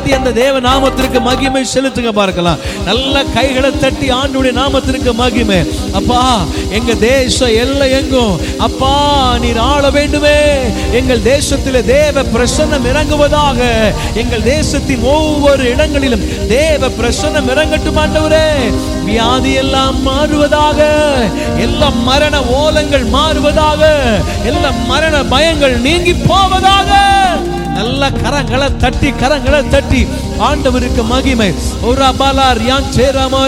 தட்டி அந்த தேவ நாமத்திற்கு மகிமை செலுத்துங்க பார்க்கலாம் நல்ல கைகளை தட்டி ஆண்டுடைய நாமத்திற்கு மகிமை அப்பா எங்க தேசம் எல்லை எங்கும் அப்பா நீர் ஆள வேண்டுமே எங்கள் தேசத்தில் தேவ பிரசன்னம் இறங்குவதாக எங்கள் தேசத்தின் ஒவ்வொரு இடங்களிலும் தேவ பிரசன்னம் இறங்கட்டும் ஆண்டவரே வியாதி எல்லாம் மாறுவதாக எல்லா மரண ஓலங்கள் மாறுவதாக எல்லா மரண பயங்கள் நீங்கி போவதாக நல்ல கரங்களை தட்டி கரங்களை தட்டி ஆண்டவருக்கு மகிமை ஒரு அபாலார் யான் சேராமா